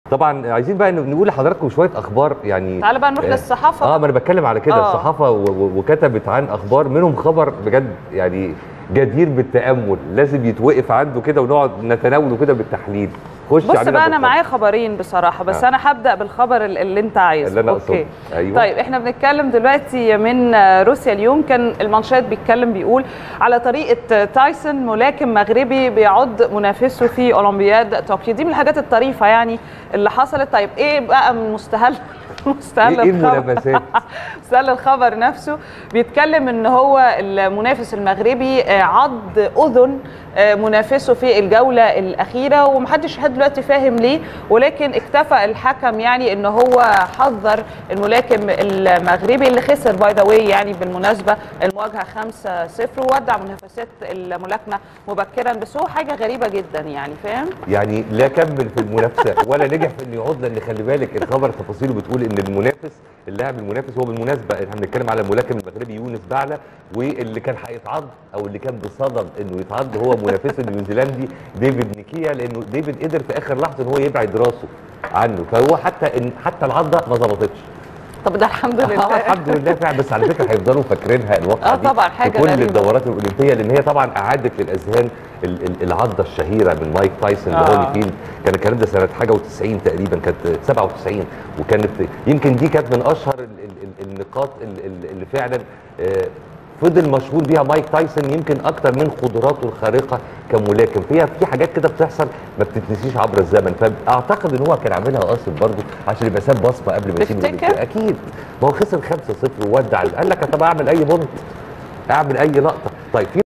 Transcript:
طبعا عايزين بقى نقول لحضراتكم شويه اخبار يعني تعالى بقى نروح آه، للصحافه اه ما انا بتكلم على كده آه. الصحافه و- و- وكتبت عن اخبار منهم خبر بجد يعني جدير بالتامل لازم يتوقف عنده كده ونقعد نتناوله كده بالتحليل خش بص علينا بقى انا بالخبر. معايا خبرين بصراحه بس آه. انا هبدا بالخبر ال- اللي انت عايزه اللي أنا أقصده. أيوة. طيب احنا بنتكلم دلوقتي من روسيا اليوم كان المانشات بيتكلم بيقول على طريقه تايسون ملاكم مغربي بيعض منافسه في اولمبياد طوكيو دي من الحاجات الطريفه يعني اللي حصلت طيب ايه بقى من مستهل مستهل ايه إيه الخبر؟ الملابسات سال الخبر نفسه بيتكلم ان هو المنافس المغربي آه، عض اذن آه، منافسه في الجوله الاخيره ومحدش لحد دلوقتي فاهم ليه ولكن اكتفى الحكم يعني ان هو حذر الملاكم المغربي اللي خسر باي ذا واي يعني بالمناسبه المواجهه 5-0 وودع منافسات الملاكمه مبكرا بس هو حاجه غريبه جدا يعني فاهم يعني لا كمل في المنافسه ولا نجح في انه يعود لان خلي بالك الخبر تفاصيله بتقول ان المنافس اللاعب المنافس هو بالمناسبه احنا بنتكلم على الملاكم المغربي يونس بعلة واللي كان هيتعض او اللي كان بصدد انه يتعض هو منافسه النيوزيلندي ديفيد نيكيا لانه ديفيد قدر في اخر لحظه ان هو يبعد راسه عنه فهو حتى ان حتى العضه ما ظبطتش طب ده الحمد آه لله الحمد لله فعلا بس على فكره هيفضلوا فاكرينها الواقعه آه دي طبعا، حاجة في كل غريبة. الدورات الاولمبيه لان هي طبعا اعادت للاذهان ال- ال- العضه الشهيره من مايك تايسون آه. اللي هو فين كان الكلام ده سنه حاجه و90 تقريبا كانت 97 وكانت يمكن دي كانت من اشهر ال- ال- ال- النقاط ال- ال- اللي فعلا آه، فضل مشهور بيها مايك تايسون يمكن اكتر من قدراته الخارقه كملاكم فيها في حاجات كده بتحصل ما بتتنسيش عبر الزمن فاعتقد ان هو كان عاملها قاصد برضه عشان يبقى ساب بصمه قبل ما يسيب تفتكر؟ الأولمبياد. اكيد ما هو خسر 5-0 وودع قال لك طب اعمل اي بونت اعمل اي لقطه طيب في